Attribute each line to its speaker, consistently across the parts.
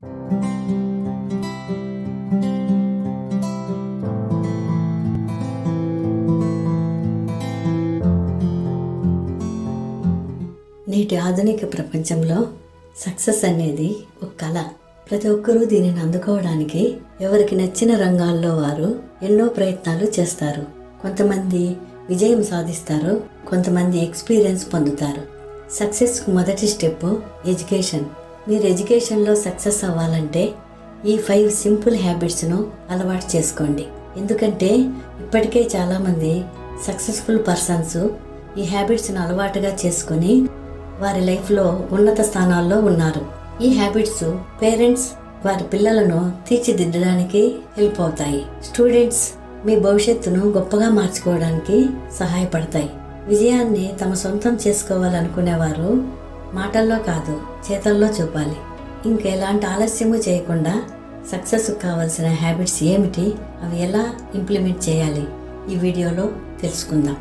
Speaker 1: నేటి ఆధునిక ప్రపంచంలో సక్సెస్ అనేది ఒక కళ ప్రతి ఒక్కరూ దీనిని అందుకోవడానికి ఎవరికి నచ్చిన రంగాల్లో వారు ఎన్నో ప్రయత్నాలు చేస్తారు కొంతమంది విజయం సాధిస్తారు కొంతమంది ఎక్స్పీరియన్స్ పొందుతారు సక్సెస్కు మొదటి స్టెప్ ఎడ్యుకేషన్ మీరు ఎడ్యుకేషన్లో సక్సెస్ అవ్వాలంటే ఈ ఫైవ్ సింపుల్ హ్యాబిట్స్ను అలవాటు చేసుకోండి ఎందుకంటే ఇప్పటికే చాలామంది సక్సెస్ఫుల్ పర్సన్స్ ఈ హ్యాబిట్స్ను అలవాటుగా చేసుకొని వారి లైఫ్లో ఉన్నత స్థానాల్లో ఉన్నారు ఈ హ్యాబిట్స్ పేరెంట్స్ వారి పిల్లలను తీర్చిదిద్దడానికి హెల్ప్ అవుతాయి స్టూడెంట్స్ మీ భవిష్యత్తును గొప్పగా మార్చుకోవడానికి సహాయపడతాయి విజయాన్ని తమ సొంతం చేసుకోవాలనుకునేవారు మాటల్లో కాదు చేతల్లో చూపాలి ఇంకెలాంటి ఆలస్యము చేయకుండా సక్సెస్ కావాల్సిన హ్యాబిట్స్ ఏమిటి అవి ఎలా ఇంప్లిమెంట్ చేయాలి ఈ వీడియోలో తెలుసుకుందాం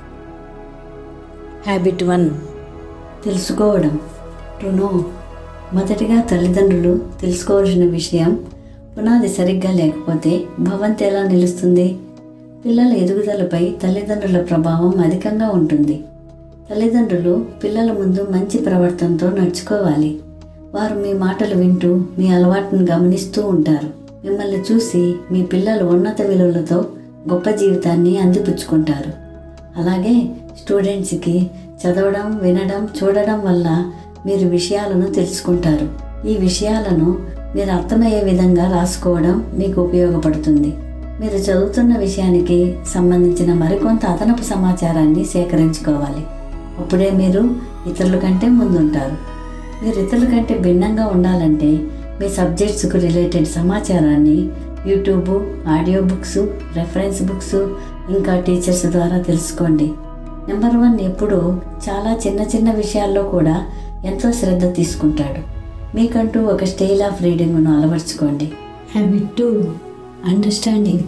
Speaker 1: హ్యాబిట్ వన్ తెలుసుకోవడం టు నో మొదటిగా తల్లిదండ్రులు తెలుసుకోవాల్సిన విషయం పునాది సరిగ్గా లేకపోతే భవంతి ఎలా నిలుస్తుంది పిల్లల ఎదుగుదలపై తల్లిదండ్రుల ప్రభావం అధికంగా ఉంటుంది తల్లిదండ్రులు పిల్లల ముందు మంచి ప్రవర్తనతో నడుచుకోవాలి వారు మీ మాటలు వింటూ మీ అలవాటును గమనిస్తూ ఉంటారు మిమ్మల్ని చూసి మీ పిల్లలు ఉన్నత విలువలతో గొప్ప జీవితాన్ని అందిపుచ్చుకుంటారు అలాగే స్టూడెంట్స్కి చదవడం వినడం చూడడం వల్ల మీరు విషయాలను తెలుసుకుంటారు ఈ విషయాలను మీరు అర్థమయ్యే విధంగా రాసుకోవడం మీకు ఉపయోగపడుతుంది మీరు చదువుతున్న విషయానికి సంబంధించిన మరికొంత అదనపు సమాచారాన్ని సేకరించుకోవాలి అప్పుడే మీరు ఇతరుల కంటే ముందుంటారు మీరు ఇతరుల కంటే భిన్నంగా ఉండాలంటే మీ సబ్జెక్ట్స్కు రిలేటెడ్ సమాచారాన్ని YouTube audio books reference books ఇంకా టీచర్స్ ద్వారా తెలుసుకోండి నెంబర్ వన్ ఎప్పుడు చాలా చిన్న చిన్న విషయాల్లో కూడా ఎంతో శ్రద్ధ తీసుకుంటాడు మీకంటూ ఒక స్టైల్ ఆఫ్ రీడింగ్ను అలవర్చుకోండి హ్యాబిట్ టూ అండర్స్టాండింగ్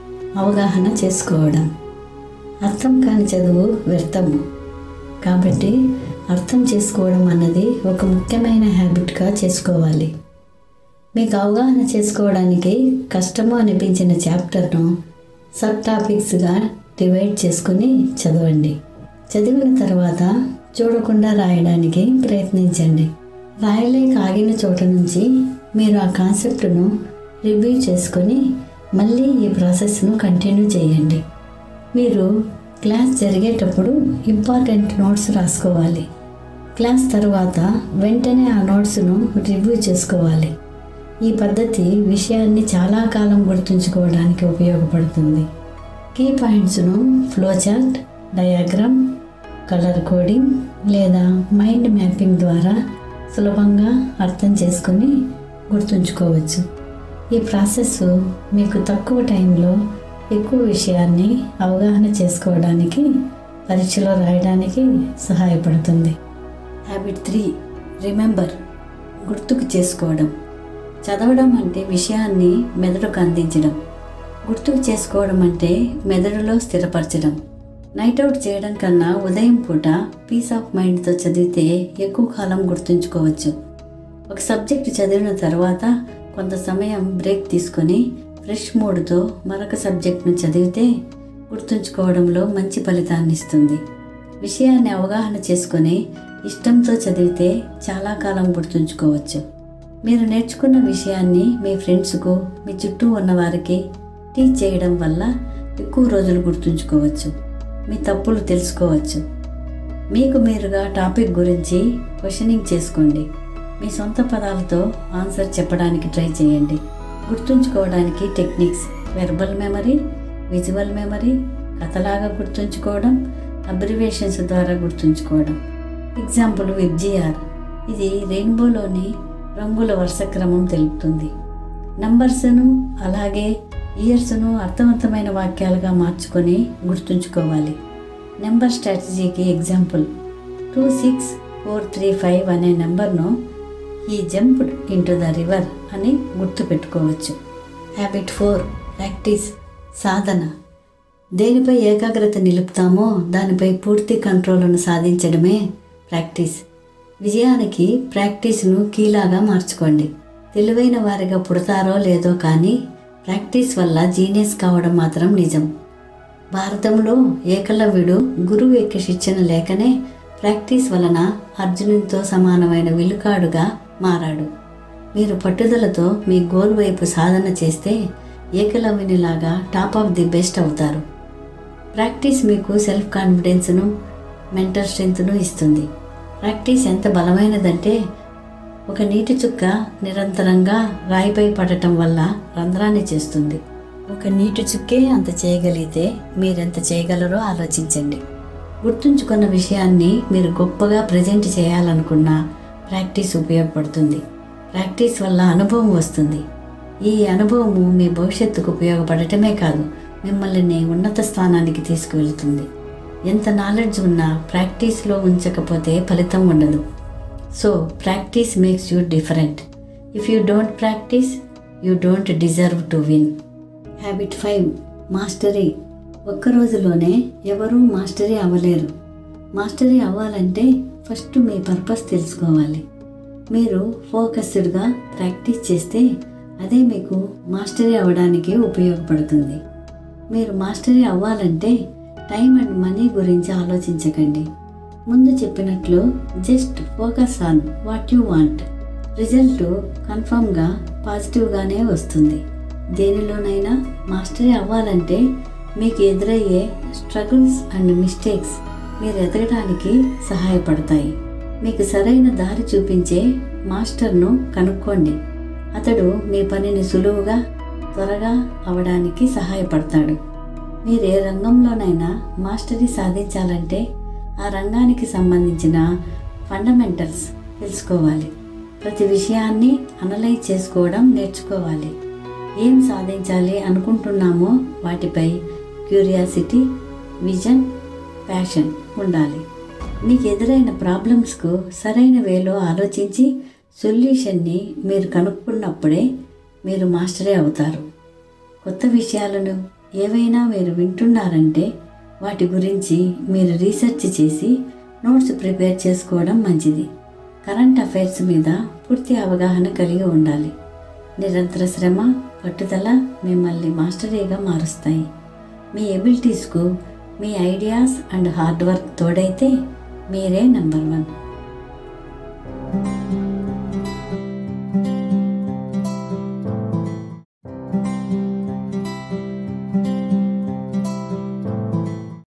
Speaker 1: అవగాహన చేసుకోవడం అర్థం కాని చదువు వ్యర్థము కాబట్టి అర్థం చేసుకోవడం అన్నది ఒక ముఖ్యమైన హ్యాబిట్గా చేసుకోవాలి మీకు అవగాహన చేసుకోవడానికి కష్టము అనిపించిన చాప్టర్ను సబ్ టాపిక్స్గా డివైడ్ చేసుకుని చదవండి చదివిన తర్వాత చూడకుండా రాయడానికి ప్రయత్నించండి రాయలేక ఆగిన చోట నుంచి మీరు ఆ కాన్సెప్ట్ను రివ్యూ చేసుకొని మళ్ళీ ఈ ప్రాసెస్ను కంటిన్యూ చేయండి మీరు క్లాస్ జరిగేటప్పుడు ఇంపార్టెంట్ నోట్స్ రాసుకోవాలి క్లాస్ తర్వాత వెంటనే ఆ నోట్స్ను రివ్యూ చేసుకోవాలి ఈ పద్ధతి విషయాన్ని చాలా కాలం గుర్తుంచుకోవడానికి ఉపయోగపడుతుంది కీ పాయింట్స్ను ఫ్లోచార్ట్ డయాగ్రామ్ కలర్ కోడింగ్ లేదా మైండ్ మ్యాపింగ్ ద్వారా సులభంగా అర్థం చేసుకొని గుర్తుంచుకోవచ్చు ఈ ప్రాసెస్ మీకు తక్కువ టైంలో ఎక్కువ విషయాన్ని అవగాహన చేసుకోవడానికి పరీక్షలో రాయడానికి సహాయపడుతుంది హ్యాబిట్ త్రీ రిమెంబర్ గుర్తుకు చేసుకోవడం చదవడం అంటే విషయాన్ని మెదడుకు అందించడం గుర్తుకు చేసుకోవడం అంటే మెదడులో స్థిరపరచడం నైట్ అవుట్ చేయడం కన్నా ఉదయం పూట పీస్ ఆఫ్ మైండ్తో చదివితే ఎక్కువ కాలం గుర్తుంచుకోవచ్చు ఒక సబ్జెక్ట్ చదివిన తర్వాత కొంత సమయం బ్రేక్ తీసుకొని ఫ్రెష్ మూడ్తో మరొక సబ్జెక్ట్ను చదివితే గుర్తుంచుకోవడంలో మంచి ఫలితాన్ని ఇస్తుంది విషయాన్ని అవగాహన చేసుకొని ఇష్టంతో చదివితే చాలా కాలం గుర్తుంచుకోవచ్చు మీరు నేర్చుకున్న విషయాన్ని మీ ఫ్రెండ్స్కు మీ చుట్టూ ఉన్న వారికి టీచ్ చేయడం వల్ల ఎక్కువ రోజులు గుర్తుంచుకోవచ్చు మీ తప్పులు తెలుసుకోవచ్చు మీకు మీరుగా టాపిక్ గురించి క్వశ్చనింగ్ చేసుకోండి మీ సొంత పదాలతో ఆన్సర్ చెప్పడానికి ట్రై చేయండి గుర్తుంచుకోవడానికి techniques verbal memory visual memory కథలాగా గుర్తుంచుకోవడం అబ్రివేషన్స్ ద్వారా గుర్తుంచుకోవడం ఎగ్జాంపుల్ విబ్జిఆర్ ఇది రెయిన్బోలోని రంగుల వరుస క్రమం తెలుపుతుంది నంబర్స్ను అలాగే ఇయర్స్ను అర్థవంతమైన వాక్యాలుగా మార్చుకొని గుర్తుంచుకోవాలి నెంబర్ స్ట్రాటజీకి example two six four three five అనే నెంబర్ను ఈ జంప్డ్ ఇంటూ ద రివర్ అని గుర్తుపెట్టుకోవచ్చు హ్యాబిట్ ఫోర్ ప్రాక్టీస్ సాధన దేనిపై ఏకాగ్రత నిలుపుతామో దానిపై పూర్తి కంట్రోల్ను సాధించడమే ప్రాక్టీస్ విజయానికి ప్రాక్టీస్ను కీలాగా మార్చుకోండి తెలివైన వారిగా పుడతారో లేదో కానీ ప్రాక్టీస్ వల్ల జీనియస్ కావడం మాత్రం నిజం భారతంలో ఏకలవ్యుడు గురువు యొక్క శిక్షణ లేకనే ప్రాక్టీస్ వలన అర్జునునితో సమానమైన విలుకాడుగా మారాడు మీరు పట్టుదలతో మీ గోల్ వైపు సాధన చేస్తే ఏకలవ్యునిలాగా టాప్ ఆఫ్ ది బెస్ట్ అవుతారు ప్రాక్టీస్ మీకు సెల్ఫ్ కాన్ఫిడెన్స్ను మెంటల్ స్ట్రెంగ్త్ను ఇస్తుంది ప్రాక్టీస్ ఎంత బలమైనదంటే ఒక నీటి చుక్క నిరంతరంగా రాయిపై పడటం వల్ల రంధ్రాన్ని చేస్తుంది ఒక నీటి చుక్కే అంత చేయగలిగితే మీరెంత చేయగలరో ఆలోచించండి గుర్తుంచుకున్న విషయాన్ని మీరు గొప్పగా ప్రజెంట్ చేయాలనుకున్నా ప్రాక్టీస్ ఉపయోగపడుతుంది ప్రాక్టీస్ వల్ల అనుభవం వస్తుంది ఈ అనుభవము మీ భవిష్యత్తుకు ఉపయోగపడటమే కాదు మిమ్మల్ని ఉన్నత స్థానానికి తీసుకువెళ్తుంది ఎంత నాలెడ్జ్ ఉన్నా ప్రాక్టీస్లో ఉంచకపోతే ఫలితం ఉండదు so practice makes you different if you don't practice you don't deserve to win habit five mastery ఒక్క రోజులోనే ఎవరూ మాస్టరీ అవ్వలేరు మాస్టరీ అవ్వాలంటే ఫస్ట్ మీ పర్పస్ తెలుసుకోవాలి మీరు ఫోకస్డ్గా ప్రాక్టీస్ చేస్తే అదే మీకు మాస్టరీ అవ్వడానికి ఉపయోగపడుతుంది మీరు మాస్టరీ అవ్వాలంటే టైం అండ్ మనీ గురించి ఆలోచించకండి ముందు చెప్పినట్లు just focus on what you want result కన్ఫామ్గా పాజిటివ్గానే వస్తుంది దేనిలోనైనా మాస్టరీ అవ్వాలంటే మీకు ఎదురయ్యే స్ట్రగుల్స్ అండ్ మిస్టేక్స్ మీరు ఎదగడానికి సహాయపడతాయి మీకు సరైన దారి చూపించే మాస్టర్ను కనుక్కోండి అతడు మీ పనిని సులువుగా త్వరగా అవడానికి సహాయపడతాడు మీరు ఏ రంగంలోనైనా మాస్టరీ సాధించాలంటే ఆ రంగానికి సంబంధించిన ఫండమెంటల్స్ తెలుసుకోవాలి ప్రతి విషయాన్ని అనలైజ్ చేసుకోవడం నేర్చుకోవాలి ఏం సాధించాలి అనుకుంటున్నామో వాటిపై క్యూరియాసిటీ విజన్ ప్యాషన్ ఉండాలి మీకు ఎదురైన ప్రాబ్లమ్స్కు సరైన వేలో ఆలోచించి సొల్యూషన్ని మీరు కనుక్కున్నప్పుడే మీరు మాస్టరే అవుతారు కొత్త విషయాలను ఏవైనా మీరు వింటున్నారంటే వాటి గురించి మీరు రీసెర్చ్ చేసి నోట్స్ ప్రిపేర్ చేసుకోవడం మంచిది కరెంట్ అఫైర్స్ మీద పూర్తి అవగాహన కలిగి ఉండాలి నిరంతర శ్రమ పట్టుదల మిమ్మల్ని మాస్టరీగా మారుస్తాయి మీ ఎబిలిటీస్కు మీ ఐడియాస్ అండ్ హార్డ్ వర్క్ తోడైతే మీరే నెంబర్ వన్